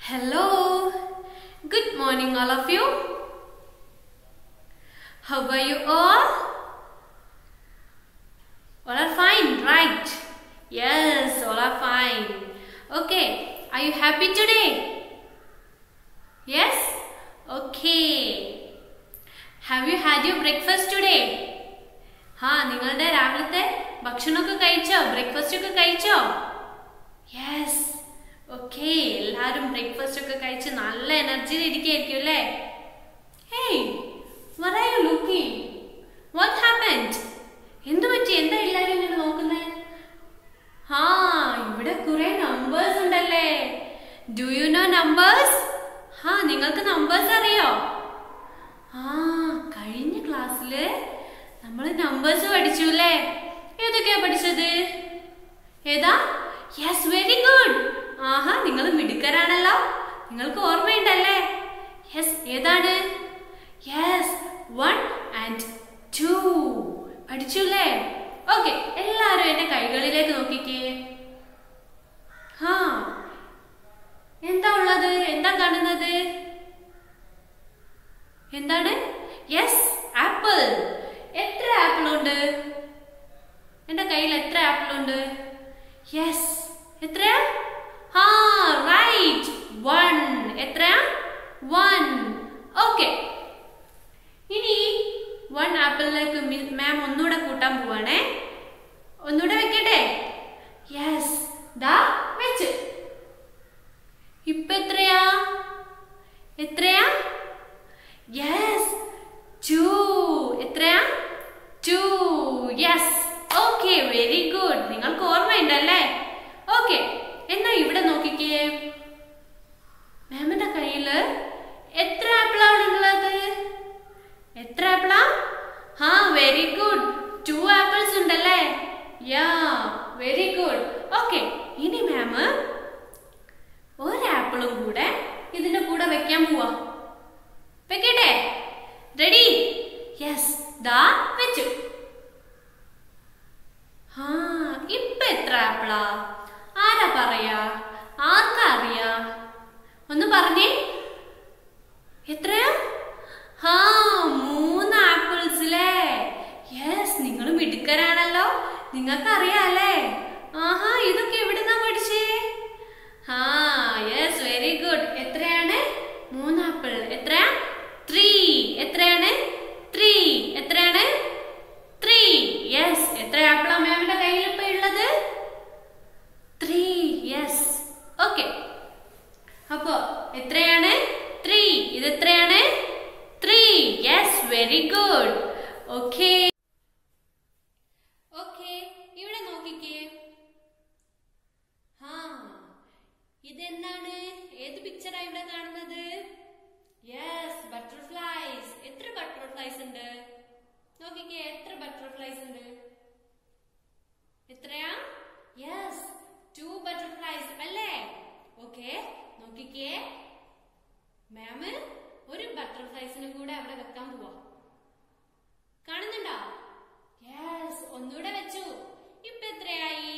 Hello. Good morning, all of you. How are you all? All are fine, right? Yes, all are fine. Okay, are you happy today? Yes? Okay. Have you had your breakfast today? ഹാ നിങ്ങളുടെ രാവിലത്തെ ഭക്ഷണമൊക്കെ കഴിച്ചോ breakfast ഒക്കെ കഴിച്ചോ yes okay എല്ലാവരും breakfast ഒക്കെ കഴിച്ച് നല്ല എനർജിയിൽ ഇരിക്കുകയായിരിക്കും അല്ലേ hey what are you looking what happened എന്തു പറ്റി എന്താ എല്ലാവരും ഇങ്ങനെ നോക്കുന്നേ ആ ഇവിടെ കുറെ നമ്പേഴ്സ് ഉണ്ടല്ലേ ഡു യു നോ നമ്പേഴ്സ് ആ നിങ്ങൾക്ക് നമ്പേഴ്സ് അറിയോ ആ കഴിഞ്ഞ ക്ലാസ്സില് നമ്മൾ നമ്പേഴ്സ് പഠിച്ചു അല്ലേ ഏതൊക്കെയാ പഠിച്ചത് ഏതാ യെസ് വെരി ഗുഡ് ആഹാ നിങ്ങൾ മിടുക്കരാണല്ലോ നിങ്ങൾക്ക് ഓർമ്മയുണ്ടല്ലേ യെസ് ഏതാണ് യെസ് വൺ ആൻഡ് ടു പഠിച്ചു അല്ലേ ഓക്കെ എല്ലാവരും എന്റെ കൈകളിലേക്ക് നോക്കിക്കേ ആ എന്താ ഉള്ളത് എന്താ കാണുന്നത് എന്താണ് യെസ് ആപ്പിൾ എത്ര ആപ്പിൾ ഉണ്ട് എന്റെ കയ്യിൽ എത്ര ആപ്പിൾ ഉണ്ട് യെസ് എത്ര ആ റൈറ്റ് വൺ എത്ര വൺ ഓക്കെ ഇനി വൺ ആപ്പിളിലേക്ക് മാം ഒന്നുകൂടെ കൂട്ടാൻ പോവാണേ ഒന്നുകൂടെ വെക്കട്ടെ യെസ് ദാ വെച്ച് ഇപ്പൊ എത്രയാ എത്രയാ യെസ് ടു എത്രയാ two yes okay very good നിങ്ങൾക്ക് ഓർമ്മയുണ്ടല്ലേ ഓക്കെ എന്നാ ഇവിടെ നോക്കിക്കേ മാമിന്റെ കയ്യില് എത്ര ആപ്പിളാണ് ഉള്ളത് എത്ര ആപ്പിളാ ഹാ വെരി ഗുഡ് ടു ആപ്പിൾസ് ഉണ്ടല്ലേ യാ വെരി ഗുഡ് ഓക്കെ ഇനി മാം ഒരു ആപ്പിളും കൂടെ ഇതിന്റെ കൂടെ വെക്കാൻ പോവാ വെക്കട്ടെ റെഡി യെസ് ദാ വെച്ചു ആ ഇപ്പൊ എത്ര ആപ്പിളാ ആരാ പറയാ ആർക്കാ അറിയാ ഒന്ന് പറഞ്ഞേ എത്രയാ ആ മൂന്ന് ആപ്പിൾസിലേ യെസ് നിങ്ങൾ മിടുക്കരാണല്ലോ നിങ്ങൾക്ക് അറിയാല്ലേ ആഹാ ഇതൊക്കെ എവിടുന്നാ പഠിച്ചേ ആ യെസ് വെരി ഗുഡ് എത്രയാണ് മൂന്ന് ആപ്പിൾ എത്രയാ ത്രീ എത്രയാണ് ത്രീ എത്രയാണ് ത്രീ യെസ് എത്ര ആപ്പിളാ മാമിന്റെ കയ്യിൽ ഇപ്പൊ ഉള്ളത് ത്രീ യെസ് ഓക്കെ അപ്പോ എത്രയാണ് ത്രീ ഇത് എത്രയാണ് three yes very good okay okay ഇവിടെ നോക്കിക്കേ ആ ഇതെന്താണ് ഏത് പിക്ചറാ ഇവിടെ കാണുന്നത് യെസ് ബട്ടർഫ്ലൈസ് എത്ര ബട്ടർഫ്ലൈസ് ഉണ്ട് നോക്കിക്കേ എത്ര ബട്ടർഫ്ലൈസ് ഉണ്ട് എത്രയാ യെസ് ടു ബട്ടർഫ്ലൈസ് അല്ലേ ഓക്കെ നോക്കിക്കേ മാമ് ഒരു ബട്ടർഫ്ലൈസിനും കൂടെ അവിടെ വെക്കാൻ പോവാ കാണുന്നുണ്ടോ യെസ് ഒന്നുകൂടെ വെച്ചു ഇപ്പൊ എത്രയായി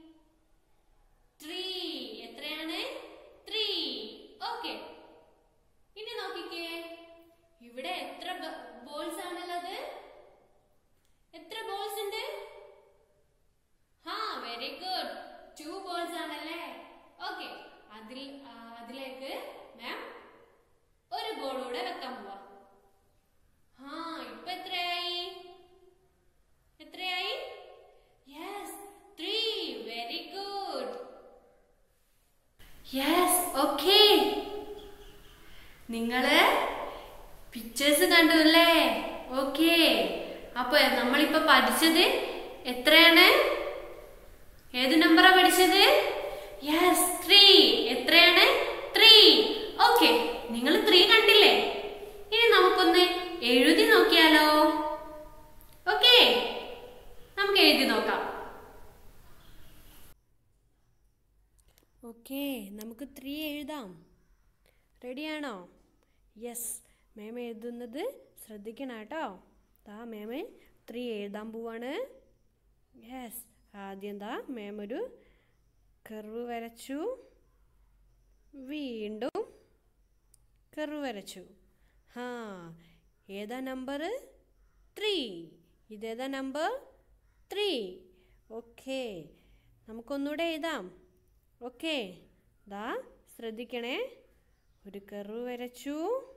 ത്രീ എത്രയാണ് ത്രീ ഓക്കെ ഇനി നോക്കിക്കേ ഇവിടെ എത്ര ബോൾസ് ആണുള്ളത് എത്ര ബോൾസ് ഉണ്ട് ഹാ വെരി ഗുഡ് ടു ബോൾസ് ആണല്ലേ ഓക്കെ അതിൽ ആ, അതിലേക്ക് മാം ഒരു ബോൾ കൂടെ വെക്കാൻ പോവാ ഹാ ഇപ്പൊ എത്രയായി എത്രയായി yes three very good yes okay നിങ്ങള് പിക്ചേഴ്സ് കണ്ടു അല്ലേ ഓക്കെ അപ്പൊ നമ്മളിപ്പോ പഠിച്ചത് എത്രയാണ് ഏത് നമ്പറാ പഠിച്ചത് യെസ് ത്രീ എത്രയാണ് ത്രീ ഓക്കെ നിങ്ങൾ ത്രീ കണ്ടില്ലേ ഇനി നമുക്കൊന്ന് എഴുതി നോക്കിയാലോ ഓക്കെ നമുക്ക് എഴുതി നോക്കാം ഓക്കെ നമുക്ക് ത്രീ എഴുതാം റെഡിയാണോ യെസ് മേം എഴുതുന്നത് ശ്രദ്ധിക്കണം കേട്ടോ ദാ മേം ത്രീ എഴുതാൻ പോവാണ് യെസ് ആദ്യം ദാ മേം ഒരു കർവ് വരച്ചു വീണ്ടും കർവ് വരച്ചു ആ ഏതാ നമ്പർ ത്രീ ഇതേതാ നമ്പർ ത്രീ ഓക്കെ നമുക്കൊന്നുകൂടെ എഴുതാം ഓക്കെ ദാ ശ്രദ്ധിക്കണേ ഒരു കർവ് വരച്ചു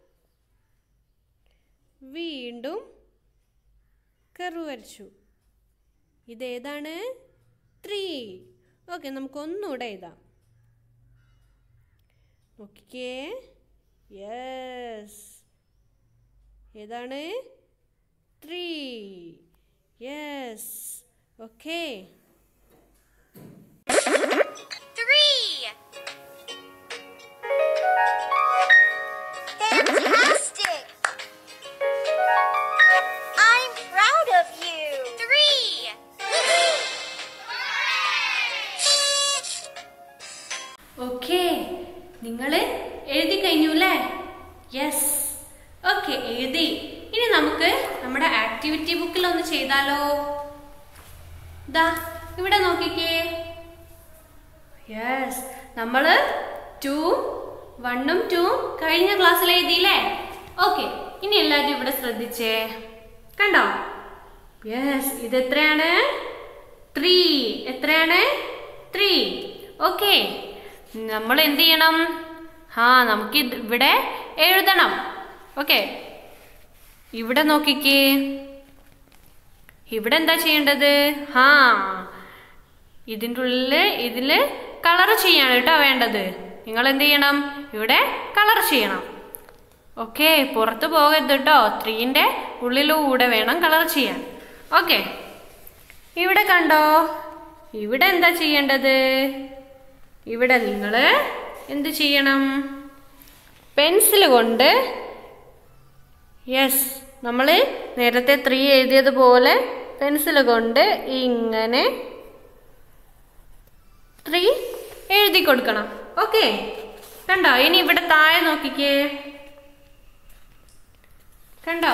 വീണ്ടും കർവ് വരച്ചു ഇതേതാണ് ത്രീ ഓക്കെ നമുക്കൊന്നുകൂടെ എഴുതാം നോക്കിക്കേ യെസ് ഏതാണ് three yes okay Three. Fantastic. I'm proud of you. Three. Okay നിങ്ങൾ എഴുതി കഴിഞ്ഞു അല്ലേ യെസ് ഓക്കെ എഴുതി ഇനി നമുക്ക് നമ്മുടെ ആക്ടിവിറ്റി ബുക്കിൽ ഒന്ന് ചെയ്താലോ ദാ ഇവിടെ നോക്കിക്കേ യെസ് നമ്മൾ ടു വണ്ണും ടൂവും കഴിഞ്ഞ ക്ലാസ്സിൽ എഴുതിയില്ലേ ഓക്കെ ഇനി എല്ലാവരും ഇവിടെ ശ്രദ്ധിച്ചേ കണ്ടോ യെസ് ഇത് എത്രയാണ് ത്രീ എത്രയാണ് ത്രീ ഓക്കെ നമ്മൾ എന്ത് ചെയ്യണം ആ നമുക്ക് ഇത് ഇവിടെ എഴുതണം ഓക്കെ ഇവിടെ നോക്കിക്കേ ഇവിടെ എന്താ ചെയ്യേണ്ടത് ആ ഇതിൻ്റെ ഉള്ളിൽ ഇതിൽ കളർ ചെയ്യാണ് കേട്ടോ വേണ്ടത് നിങ്ങൾ എന്ത് ചെയ്യണം ഇവിടെ കളർ ചെയ്യണം ഓക്കെ പുറത്ത് പോകരുത് കേട്ടോ ത്രീൻ്റെ ഉള്ളിലൂടെ വേണം കളർ ചെയ്യാൻ ഓക്കെ ഇവിടെ കണ്ടോ ഇവിടെ എന്താ ചെയ്യേണ്ടത് ഇവിടെ നിങ്ങൾ എന്ത് ചെയ്യണം പെൻസിൽ കൊണ്ട് യെസ് നമ്മൾ നേരത്തെ ത്രീ എഴുതിയതുപോലെ പെൻസിൽ കൊണ്ട് ഇങ്ങനെ ത്രീ എഴുതി കൊടുക്കണം ഓക്കെ കണ്ടോ ഇനി ഇവിടെ താഴെ നോക്കിക്കേ കണ്ടോ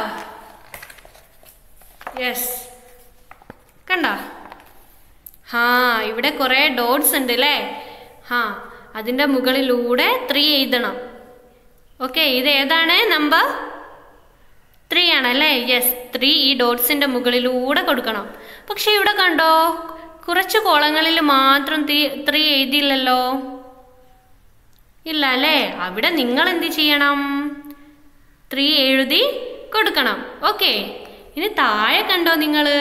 യെസ് കണ്ടോ ഹാ ഇവിടെ കുറേ ഡോട്ട്സ് ഉണ്ട് അല്ലേ ഹാ അതിൻ്റെ മുകളിലൂടെ ത്രീ എഴുതണം ഓക്കെ ഇത് ഏതാണ് നമ്പർ ത്രീ ആണല്ലേ യെസ് ത്രീ ഈ ഡോട്ട്സിന്റെ മുകളിലൂടെ കൊടുക്കണം പക്ഷെ ഇവിടെ കണ്ടോ കുറച്ച് കോളങ്ങളിൽ മാത്രം ത്രീ എഴുതിയില്ലല്ലോ ഇല്ല അല്ലേ അവിടെ നിങ്ങൾ എന്ത് ചെയ്യണം ത്രീ എഴുതി കൊടുക്കണം ഓക്കെ ഇനി താഴെ കണ്ടോ നിങ്ങള്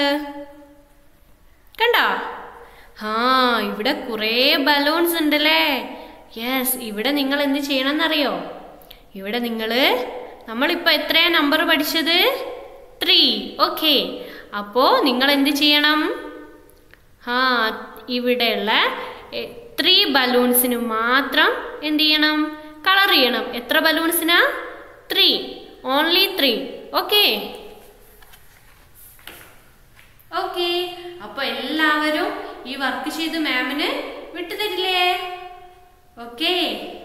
കണ്ടോ ആ ഇവിടെ കുറേ ബലൂൺസ് ഉണ്ടല്ലേ യെസ് ഇവിടെ നിങ്ങൾ എന്ത് ചെയ്യണം എന്നറിയോ ഇവിടെ നിങ്ങള് നമ്മളിപ്പോ എത്രയാ നമ്പർ പഠിച്ചത് ത്രീ ഓക്കെ അപ്പോ നിങ്ങൾ എന്ത് ചെയ്യണം ആ ഇവിടെയുള്ള ത്രീ ബലൂൺസിന് മാത്രം എന്ത് ചെയ്യണം കളർ ചെയ്യണം എത്ര ബലൂൺസിനാ three only three okay okay അപ്പൊ എല്ലാവരും ഈ വർക്ക് ചെയ്ത് മാമിന് വിട്ടുതരില്ലേ ഓക്കെ